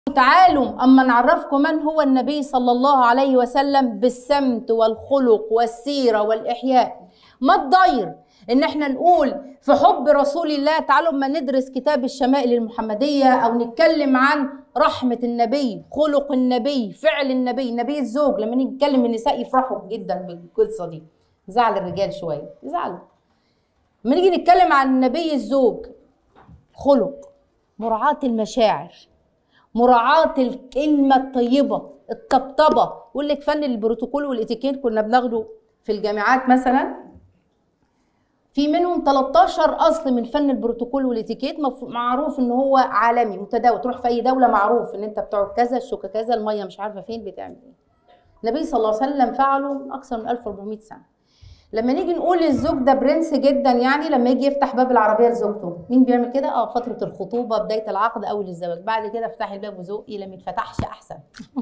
تعالوا أما نعرفكم من هو النبي صلى الله عليه وسلم بالسمت والخلق والسيرة والإحياء ما الضير إن احنا نقول في حب رسول الله تعالوا أما ندرس كتاب الشمائل المحمدية أو نتكلم عن رحمة النبي خلق النبي فعل النبي نبي الزوج لما نيجي نتكلم النساء يفرحوا جدا بالقصة دي زعل الرجال شوية يزعلوا لما نيجي نتكلم عن النبي الزوج خلق مراعاة المشاعر مراعاة الكلمة الطيبة الطبطبة يقول لك فن البروتوكول والاتيكيت كنا بناخده في الجامعات مثلا في منهم 13 اصل من فن البروتوكول والاتيكيت مف- معروف ان هو عالمي متداول تروح في اي دوله معروف ان انت بتقعد كذا الشوكه كذا الميه مش عارفه فين بتعمل ايه النبي صلى الله عليه وسلم فعله من اكثر من 1400 سنه لما نيجي نقول الزوج ده برنس جدا يعني لما يجي يفتح باب العربيه لزوجته مين بيعمل كده اه فتره الخطوبه بدايه العقد او الزواج بعد كده افتحي الباب وزوقي لما يتفتحش احسن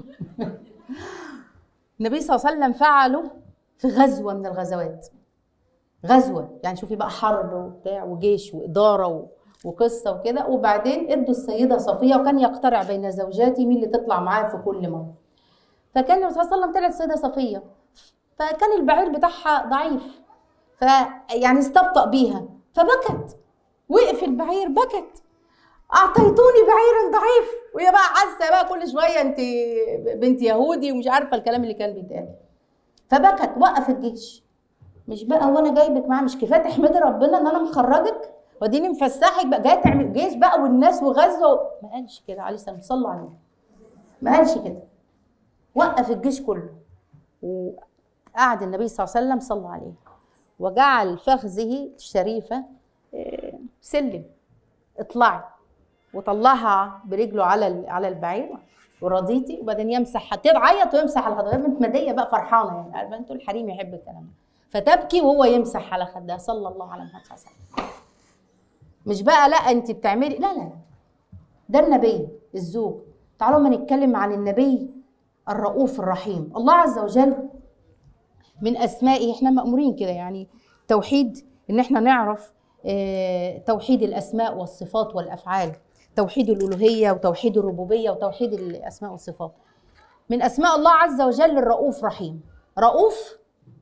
النبي صلى الله عليه وسلم فعله في غزوه من الغزوات غزوه يعني شوفي بقى حرب وبتاع وجيش واداره و... وقصه وكده وبعدين ادوا السيده صفيه وكان يقترع بين زوجاتي مين اللي تطلع معاه في كل مره فكان النبي صلى الله عليه وسلم طلعت السيده صفيه فكان البعير بتاعها ضعيف فيعني استبطأ بيها فبكت وقف البعير بكت اعطيتوني بعيرا ضعيف وهي بقى حاسه بقى كل شويه انت بنت يهودي ومش عارفه الكلام اللي كان بيتقال فبكت وقف الجيش مش بقى وانا جايبك معاه مش كفايه تحمدي ربنا ان انا مخرجك واديني مفسحك بقى جايه تعمل جيش بقى والناس وغزه ما قالش كده عليه السلام صلوا عليه ما قالش كده وقف الجيش كله وقعد النبي صلى الله عليه وسلم صلى عليه وجعل فخذه الشريفه آه، سلم اطلعي وطلعها برجله على ال- على البعير ورضيتي وبعدين يمسح تعيط ويمسح على خدها بنت مديه بقى فرحانه يعني عارفه انتوا الحريم يحب الكلام ده فتبكي وهو يمسح على خدها صلى الله على محمد صلى الله عليه وسلم مش بقى لا انت بتعملي لا لا ده النبي الزوج تعالوا ما نتكلم عن النبي الرؤوف الرحيم الله عز وجل من اسمائه احنا مامورين كده يعني توحيد ان احنا نعرف آه، توحيد الاسماء والصفات والافعال توحيد الالوهيه وتوحيد الربوبيه وتوحيد الاسماء والصفات من اسماء الله عز وجل الرؤوف رحيم رؤوف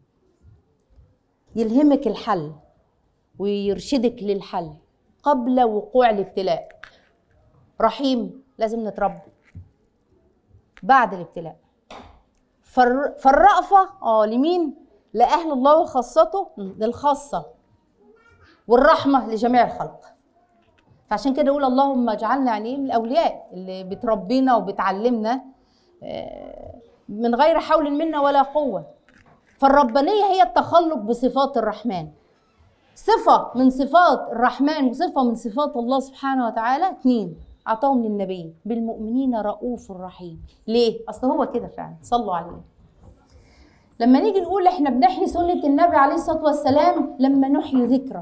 يلهمك الحل ويرشدك للحل قبل وقوع الابتلاء رحيم لازم نتربى بعد الابتلاء فالر- فالرأفة اه لمين؟ لأهل الله وخاصته م، للخاصة والرحمة لجميع الخلق فعشان كده يقول اللهم اجعلنا يعني من الأولياء اللي بتربينا وبتعلمنا آه، من غير حول منا ولا قوة فالربانية هي التخلق بصفات الرحمن صفة من صفات الرحمن وصفة من صفات الله سبحانه وتعالى اثنين أعطاهم للنبي بالمؤمنين رؤوف رحيم ليه؟ أصل هو كده فعلا صلوا عليه لما نيجي نقول احنا بنحيي سنة النبي عليه الصلاة والسلام لما نحيي ذكره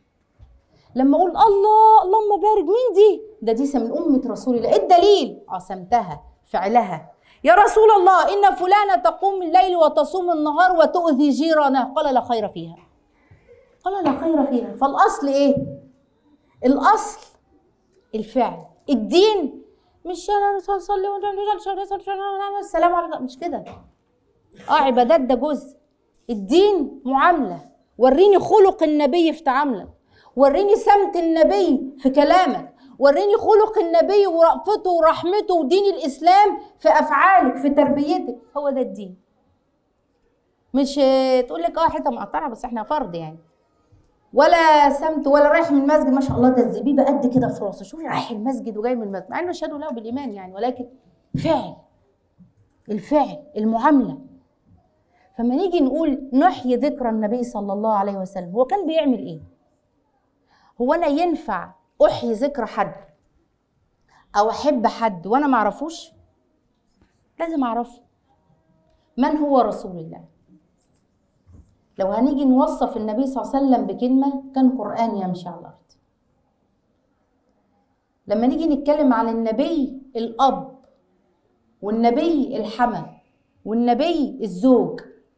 لما اقول الله اللهم بارك مين دي ده دي من أمة رسول الله ايه الدليل عصمتها فعلها يا رسول الله إن فلانة تقوم الليل وتصوم النهار وتؤذي جيرانه قال لا خير فيها قال لا خير فيها فالاصل ايه الاصل الفعل الدين مش انا نصلي السلام عليكم مش كده اه عبادات ده جزء الدين معامله وريني خلق النبي في تعاملك وريني سمت النبي في كلامك وريني خلق النبي ورأفته ورحمته ودين الاسلام في افعالك في تربيتك هو ده الدين مش آه، تقول لك اه حته مقطعه بس احنا فرد يعني ولا سمت ولا رايح من المسجد ما شاء الله ده الزبيبه قد كده في راسه شوفي رايح المسجد وجاي من المسجد مع انه اشهد له بالايمان يعني ولكن فعل الفعل المعامله فما نيجي نقول نحيي ذكر النبي صلى الله عليه وسلم هو كان بيعمل ايه هو انا ينفع احيي ذكر حد او احب حد وانا ما اعرفوش لازم اعرفه من هو رسول الله لو هنيجي نوصف النبي صلى الله عليه وسلم بكلمة كان قرآن يمشي على الأرض لما نيجي نتكلم عن النبي الأب والنبي الحمى والنبي الزوج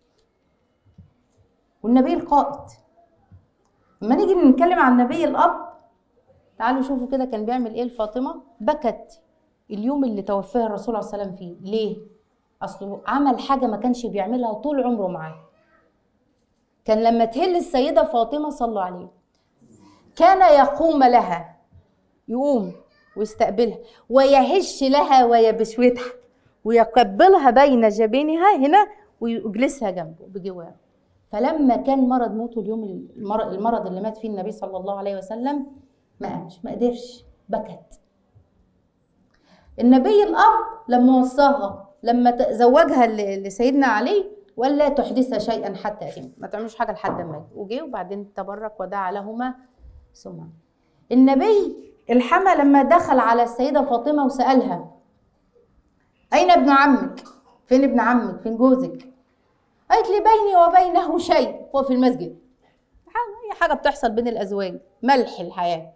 والنبي القائد لما نيجي نتكلم عن النبي الأب تعالوا شوفوا كده كان بيعمل ايه لفاطمة بكت اليوم اللي توفاه الرسول عليه السلام فيه ليه اصله عمل حاجه ما كانش بيعملها طول عمره معاه كان لما تهل السيده فاطمه صلوا عليه كان يقوم لها يقوم ويستقبلها ويهش لها ويبشوتها ويقبلها بين جبينها هنا ويجلسها جنبه بجواره فلما كان مرض موته اليوم المرض اللي مات فيه النبي صلى الله عليه وسلم ما قامش ما قدرش بكت النبي الاب لما وصاها لما زوجها لسيدنا علي ولا تحدث شيئا حتى أتم ما تعملوش حاجه لحد ما وجه وبعدين تبرك ودعا لهما ثم النبي الحمى لما دخل على السيده فاطمه وسالها اين ابن عمك فين ابن عمك فين جوزك قالت لي بيني وبينه شيء هو في المسجد هي حاجه بتحصل بين الازواج ملح الحياه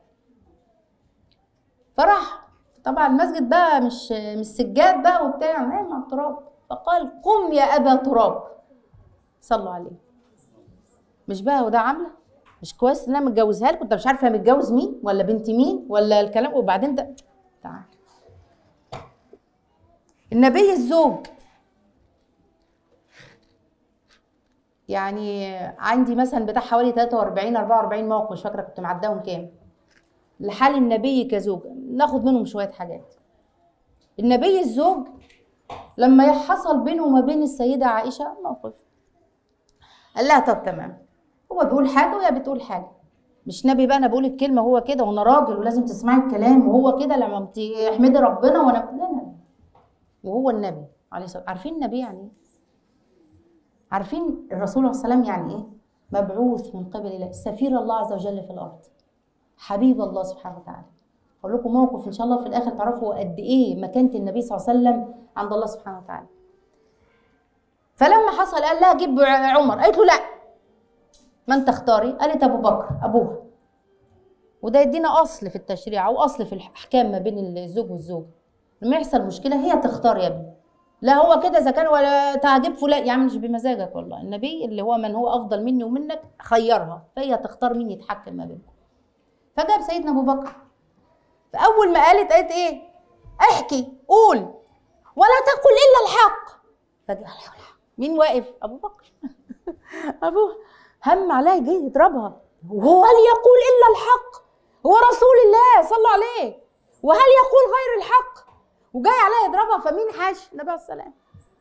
فراح طبعا المسجد بقى مش مش سجاد بقى وبتاع نايم على التراب فقال قم يا ابا تراب صلوا عليه مش بقى وده عامله مش كويس ان انا متجوزها لك انت مش عارفه متجوز مين ولا بنت مين ولا الكلام وبعدين ده تعال النبي الزوج يعني عندي مثلا بتاع حوالي 43 44 موقف مش فاكره كنت معداهم كام لحال النبي كزوج ناخد منهم شويه حاجات النبي الزوج لما حصل بينه وما بين السيده عائشه موقف قال لها طب تمام هو بيقول حاجه وهي بتقول حاجه مش نبي بقى انا بقول الكلمه هو كده وانا راجل ولازم تسمعي الكلام وهو كده لما تحمدي ربنا وانا لا لا وهو النبي عليه الصلاه عارفين النبي يعني ايه عارفين الرسول عليه السلام يعني ايه مبعوث من قبل الله سفير الله عز وجل في الارض حبيب الله سبحانه وتعالى اقول لكم موقف ان شاء الله في الاخر تعرفوا قد ايه مكانه النبي صلى الله عليه وسلم عند الله سبحانه وتعالى فلما حصل قال لها جيب عمر قالت له لا من تختاري قالت ابو بكر ابوها وده يدينا اصل في التشريع او اصل في الاحكام ما بين الزوج والزوجه لما يحصل مشكله هي تختار يا ابني لا هو كده اذا كان ولا تعجب فلان يعني مش بمزاجك والله النبي اللي هو من هو افضل مني ومنك خيرها فهي تختار مين يتحكم ما بينكم فجاب سيدنا ابو بكر فاول ما قالت قالت ايه احكي قول ولا تقل الا الحق فجاء مين واقف ابو بكر ابوه هم عليها جاي يضربها وهو هل يقول الا الحق هو رسول الله صلى عليه وهل يقول غير الحق وجاي عليها يضربها فمين حاش النبي عليه السلام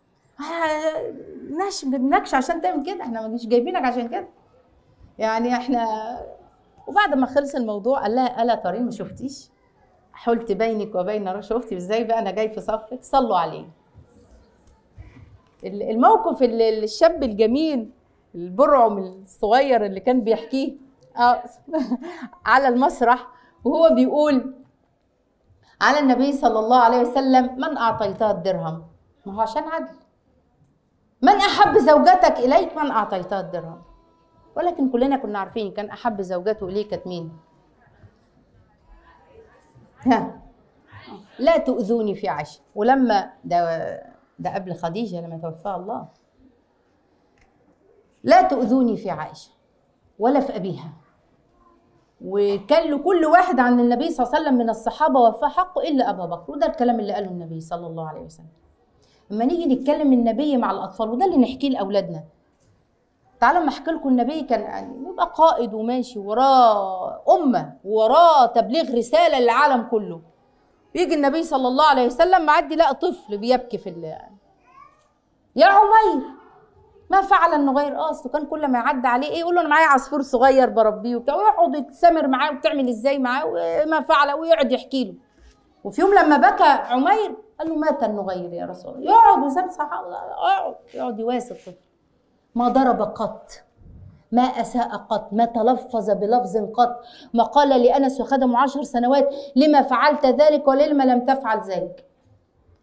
ناش بنكش عشان تعمل كده احنا مش جايبينك عشان كده يعني احنا وبعد ما خلص الموضوع قال لها الا ترين ما شفتيش حلت بينك وبين شفتي ازاي بقى انا جاي في صفك صلوا عليه الموقف اللي الشاب الجميل البرعم الصغير اللي كان بيحكيه آه، على المسرح وهو بيقول على النبي صلى الله عليه وسلم من أعطيتها الدرهم ما هو عشان عدل من أحب زوجتك إليك من أعطيتها الدرهم ولكن كلنا كنا عارفين كان أحب زوجته إليه كانت مين ها لا تؤذوني في عشي ولما ده ده قبل خديجة لما توفاها الله لا تؤذوني في عائشة ولا في أبيها وكان لكل واحد عن النبي صلى الله عليه وسلم من الصحابة وفاه حقه إلا أبا بكر وده الكلام اللي قاله النبي صلى الله عليه وسلم لما نيجي نتكلم النبي مع الأطفال وده اللي نحكيه لأولادنا تعالوا اما احكي لكم النبي كان يعني يبقى قائد وماشي وراه أمة وراه تبليغ رسالة للعالم كله يجي النبي صلى الله عليه وسلم معدي لقى طفل بيبكي في اللي يا عمير ما فعل النغير اه اصله كان كل ما يعدي عليه ايه يقول له انا معايا عصفور صغير بربيه وبتاع ويقعد يتسامر معاه وبتعمل ازاي معاه وما فعل ويقعد يحكي له وفي يوم لما بكى عمير قال له مات النغير يا رسول الله يقعد وسام صح اقعد يقعد يواسي الطفل ما ضرب قط ما أساء قط ما تلفظ بلفظ قط ما قال لأنس وخدمه عشر سنوات لما فعلت ذلك ولما لم تفعل ذلك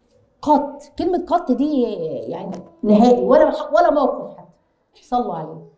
قط كلمة قط دي يعني نهائي ولا ولا موقف حتى صلوا عليه